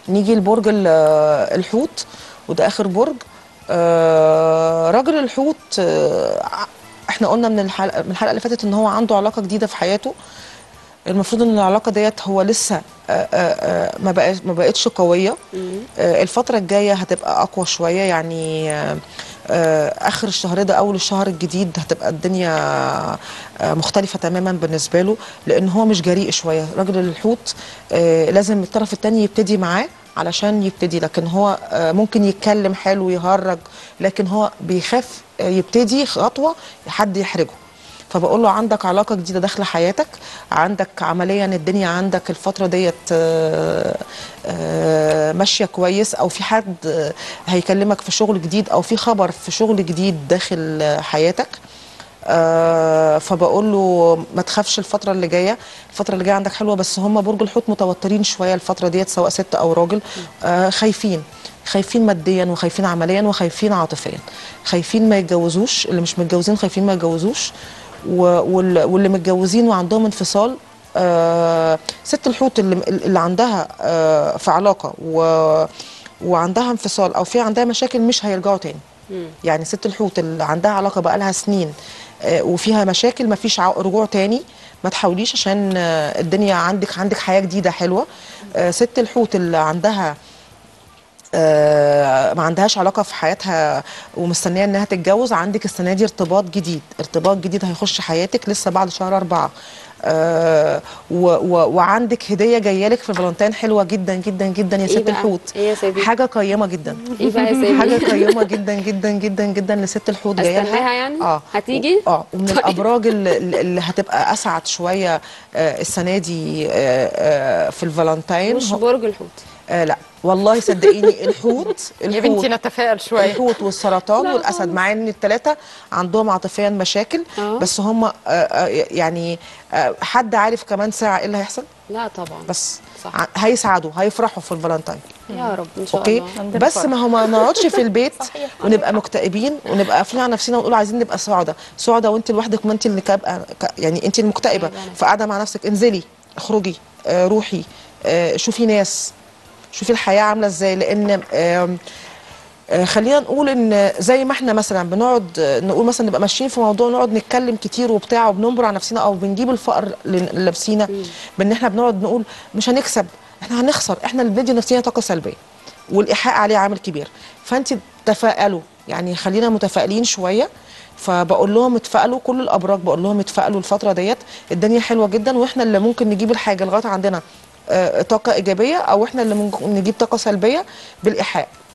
نيجي لبرج ال- الحوت وده اخر برج آه، راجل الحوت آه، احنا قلنا من الحلقه من الحلقه اللي فاتت ان هو عنده علاقه جديده في حياته المفروض ان العلاقه ديت هو لسه آه، آه، آه، ما بقاش ما بقتش قويه آه، الفتره الجايه هتبقى اقوى شويه يعني آه، آه، اخر الشهر ده اول الشهر الجديد هتبقى الدنيا آه، مختلفه تماما بالنسبه له لان هو مش جريء شويه راجل الحوت آه، لازم الطرف الثاني يبتدي معاه علشان يبتدي لكن هو آه، ممكن يتكلم حلو يهرج لكن هو بيخاف آه، يبتدي خطوه حد يحرجه فبقول له عندك علاقه جديده داخله حياتك عندك عمليا الدنيا عندك الفتره ديت آه، آه، ماشيه كويس او في حد آه، هيكلمك في شغل جديد او في خبر في شغل جديد داخل آه، حياتك آه فبقول له ما تخافش الفترة اللي جاية الفترة اللي جاية عندك حلوة بس هم برج الحوت متوترين شوية الفترة ديت سواء ست أو راجل آه خايفين خايفين ماديا وخايفين عمليا وخايفين عاطفيا خايفين ما يتجوزوش اللي مش متجوزين خايفين ما يتجوزوش و- وال- واللي متجوزين وعندهم انفصال آه ست الحوت اللي, اللي عندها آه في علاقة و وعندها انفصال او في عندها مشاكل مش هيرجعوا تاني يعني ست الحوت اللي عندها علاقه بقى لها سنين آه، وفيها مشاكل ما فيش رجوع تاني ما تحاوليش عشان آه، الدنيا عندك عندك حياه جديده حلوه آه، ست الحوت اللي عندها آه، ما عندهاش علاقه في حياتها ومستنيه انها تتجوز عندك السنه دي ارتباط جديد ارتباط جديد هيخش حياتك لسه بعد شهر أربعة آه و و وعندك هديه جايه لك في فالنتين حلوه جدا جدا جدا يا إيه ست بقى؟ الحوت إيه يا سيدي؟ حاجه قيمه جدا ايه بقى يا سامي حاجه قيمه جدا جدا جدا جدا لست الحوت جايه لها. استناها يعني؟ اه هتيجي؟ و- اه ومن طيب. الابراج اللي, اللي هتبقى اسعد شويه آه السنه دي آه آه في الفالنتين مش هو- برج الحوت آه لا والله صدقيني الحوت يا الحوت بنتي نتفائل شويه الحوت والسرطان لا والاسد مع ان الثلاثه عندهم عاطفيا مشاكل آه. بس هم آه آه يعني آه حد عارف كمان ساعه ايه اللي هيحصل لا طبعا بس صح. ع- هيسعدوا هيفرحوا في الفالنتين يا رب ان شاء اوكي الله عندنا بس فرح. ما هو ما نقعدش في البيت ونبقى مكتئبين ونبقى قافلين على نفسنا ونقول عايزين نبقى سعداء سعداء وانت لوحدك ما انت اللي كابقه ك- يعني انت المكتئبه أيوة أنا فقاعده مع نفسك انزلي اخرجي آه روحي آه شوفي ناس شوفي الحياه عامله ازاي لان آم، آه، خلينا نقول ان زي ما احنا مثلا بنقعد آه، نقول مثلا نبقى ماشيين في موضوع نقعد نتكلم كتير وبتاع وبننبر على نفسنا او بنجيب الفقر ل- لنفسينا بان احنا بنقعد نقول مش هنكسب احنا هنخسر احنا اللي بندي نفسنا طاقه سلبيه والايحاء عليه عامل كبير فانت تفائلوا يعني خلينا متفائلين شويه فبقول لهم اتفائلوا كل الابراج بقول لهم اتفائلوا الفتره ديت الدنيا حلوه جدا واحنا اللي ممكن نجيب الحاجه لغايه عندنا آه، طاقه ايجابيه او احنا اللي ممكن نجيب طاقه سلبيه بالايحاء